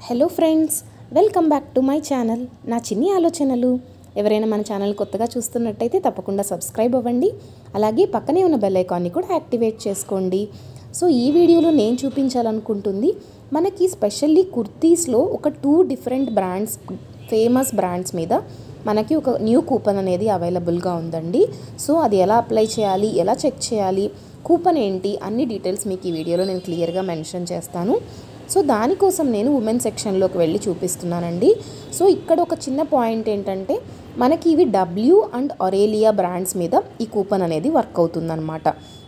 hello friends welcome back to my channel నా చిన్ని ఆలోచనలు ఎవరైనా మన ఛానల్ కొత్తగా చూస్తున్నట్టయితే తప్పకుండా సబ్స్క్రైబ్ అవ్వండి అలాగే పక్కనే ఉన్న బెల్ ఐకాన్ని కూడా యాక్టివేట్ చేసుకోండి సో ఈ వీడియోలో నేను చూపించాలనుకుంటుంది మనకి స్పెషల్లీ కుర్తీస్లో ఒక two different brands famous brands మీద మనకి ఒక న్యూ కూపన్ అనేది అవైలబుల్గా ఉందండి సో అది ఎలా అప్లై చేయాలి ఎలా చెక్ చేయాలి కూపన్ ఏంటి అన్ని డీటెయిల్స్ మీకు ఈ వీడియోలో నేను క్లియర్గా మెన్షన్ చేస్తాను సో దానికోసం నేను ఉమెన్ సెక్షన్లోకి వెళ్ళి చూపిస్తున్నానండి సో ఇక్కడ ఒక చిన్న పాయింట్ ఏంటంటే మనకి ఇవి డబ్ల్యూ అండ్ ఒరేలియా బ్రాండ్స్ మీద ఈ కూపన్ అనేది వర్క్ అవుతుందన్నమాట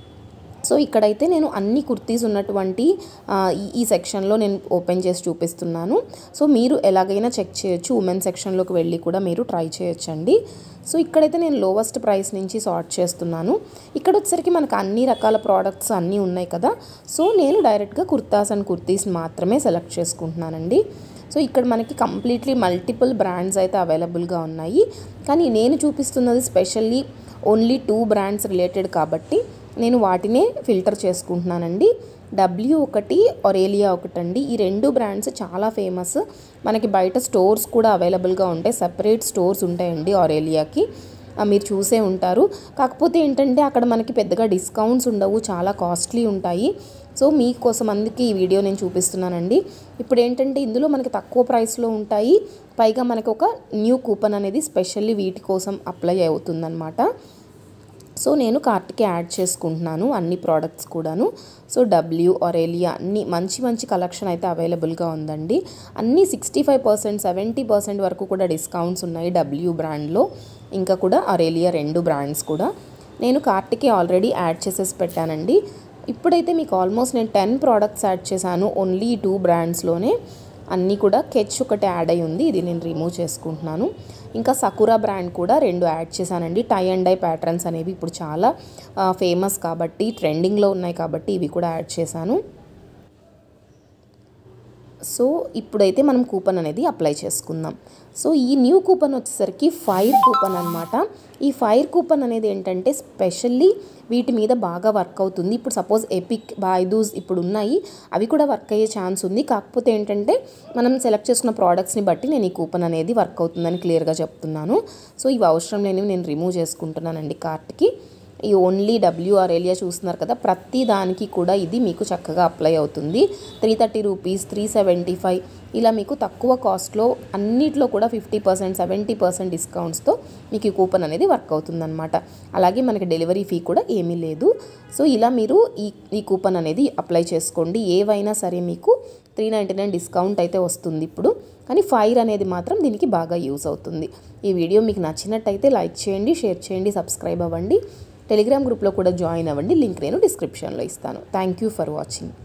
సో ఇక్కడైతే నేను అన్ని కుర్తీస్ ఉన్నటువంటి ఆ, ఈ- ఈ సెక్షన్లో నేను ఓపెన్ చేసి చూపిస్తున్నాను సో మీరు ఎలాగైనా చెక్ చేయొచ్చు ఉమెన్ సెక్షన్లోకి వెళ్ళి కూడా మీరు ట్రై చేయొచ్చండి సో ఇక్కడైతే నేను లోవెస్ట్ ప్రైస్ నుంచి సార్ట్ చేస్తున్నాను ఇక్కడ వచ్చేసరికి మనకు అన్ని రకాల ప్రోడక్ట్స్ అన్నీ ఉన్నాయి కదా సో నేను డైరెక్ట్గా కుర్తాస్ అండ్ కుర్తీస్ మాత్రమే సెలెక్ట్ చేసుకుంటున్నానండి సో ఇక్కడ మనకి కంప్లీట్లీ మల్టిపుల్ బ్రాండ్స్ అయితే అవైలబుల్గా ఉన్నాయి కానీ నేను చూపిస్తున్నది specially only two brands related కాబట్టి నేను వాటినే ఫిల్టర్ చేసుకుంటున్నానండి డబ్ల్యూ ఒకటి ఒరేలియా ఒకటండి ఈ రెండు బ్రాండ్స్ చాలా ఫేమస్ మనకి బయట స్టోర్స్ కూడా అవైలబుల్గా ఉంటాయి సపరేట్ స్టోర్స్ ఉంటాయండి ఒరేలియాకి ఆ, మీరు చూసే ఉంటారు కాకపోతే ఏంటంటే అక్కడ మనకి పెద్దగా డిస్కౌంట్స్ ఉండవు చాలా కాస్ట్లీ ఉంటాయి సో మీకోసం అందుకే ఈ వీడియో నేను చూపిస్తున్నానండి ఇప్పుడు ఏంటంటే ఇందులో మనకి తక్కువ ప్రైస్లో ఉంటాయి పైగా మనకి ఒక న్యూ కూపన్ అనేది స్పెషల్లీ వీటి కోసం అప్లై అవుతుందన్నమాట సో నేను కార్ట్కి యాడ్ చేసుకుంటున్నాను అన్ని ప్రోడక్ట్స్ కూడాను సో డబ్ల్యూ ఒరేలియా అన్ని మంచి మంచి కలెక్షన్ అయితే అవైలబుల్గా ఉందండి అన్ని sixty five percent seventy percent వరకు కూడా డిస్కౌంట్స్ ఉన్నాయి డబ్ల్యూ బ్రాండ్లో ఇంకా కూడా ఒరేలియా రెండు బ్రాండ్స్ కూడా నేను కార్ట్కి ఆల్రెడీ యాడ్ చేసేసి పెట్టానండి ఇప్పుడైతే మీకు ఆల్మోస్ట్ నేను టెన్ ప్రోడక్ట్స్ యాడ్ చేశాను ఓన్లీ ఈ టూ బ్రాండ్స్లోనే అన్నీ కూడా కెచ్ ఒకటి యాడ్ అయి ఉంది ఇది నేను రిమూవ్ చేసుకుంటున్నాను ఇంకా సకురా బ్రాండ్ కూడా రెండు యాడ్ చేశానండి టై అండ్ డై ప్యాటర్న్స్ అనేవి ఇప్పుడు చాలా ఫేమస్ కాబట్టి ట్రెండింగ్లో ఉన్నాయి కాబట్టి ఇవి కూడా యాడ్ చేశాను సో ఇప్పుడైతే మనం కూపన్ అనేది అప్లై చేసుకుందాం సో ఈ న్యూ కూపన్ వచ్చేసరికి ఫైర్ కూపన్ అనమాట ఈ ఫైర్ కూపన్ అనేది ఏంటంటే స్పెషల్లీ వీటి మీద బాగా వర్క్ అవుతుంది ఇప్పుడు సపోజ్ ఎపిక్ బాయ్దూస్ ఇప్పుడు ఉన్నాయి అవి కూడా వర్క్ అయ్యే ఛాన్స్ ఉంది కాకపోతే ఏంటంటే మనం సెలెక్ట్ చేసుకున్న ప్రోడక్ట్స్ని బట్టి నేను ఈ కూపన్ అనేది వర్క్ అవుతుందని క్లియర్గా చెప్తున్నాను సో ఇవి అవసరం లేనివి నేను రిమూవ్ చేసుకుంటున్నానండి కార్ట్కి ఈ ఓన్లీ డబ్ల్యూఆర్ ఏలియా చూస్తున్నారు కదా ప్రతి దానికి కూడా ఇది మీకు చక్కగా అప్లై అవుతుంది three thirty rupees three seventy five ఇలా మీకు తక్కువ కాస్ట్లో అన్నిట్లో కూడా ఫిఫ్టీ పర్సెంట్ సెవెంటీ పర్సెంట్ డిస్కౌంట్స్తో మీకు ఈ కూపన్ అనేది వర్క్ అవుతుందన్నమాట అలాగే మనకి డెలివరీ ఫీ కూడా ఏమీ లేదు సో ఇలా మీరు ఈ ఈ కూపన్ అనేది అప్లై చేసుకోండి ఏవైనా సరే మీకు త్రీ నైంటీ నైన్ డిస్కౌంట్ అయితే వస్తుంది ఇప్పుడు కానీ ఫైర్ అనేది మాత్రం దీనికి బాగా యూస్ అవుతుంది ఈ వీడియో మీకు నచ్చినట్టయితే లైక్ చేయండి షేర్ చేయండి సబ్స్క్రైబ్ అవ్వండి టెలిగ్రామ్ గ్రూప్లో కూడా జాయిన్ అవ్వండి లింక్ నేను డిస్క్రిప్షన్లో ఇస్తాను థ్యాంక్ యూ ఫర్ వాచింగ్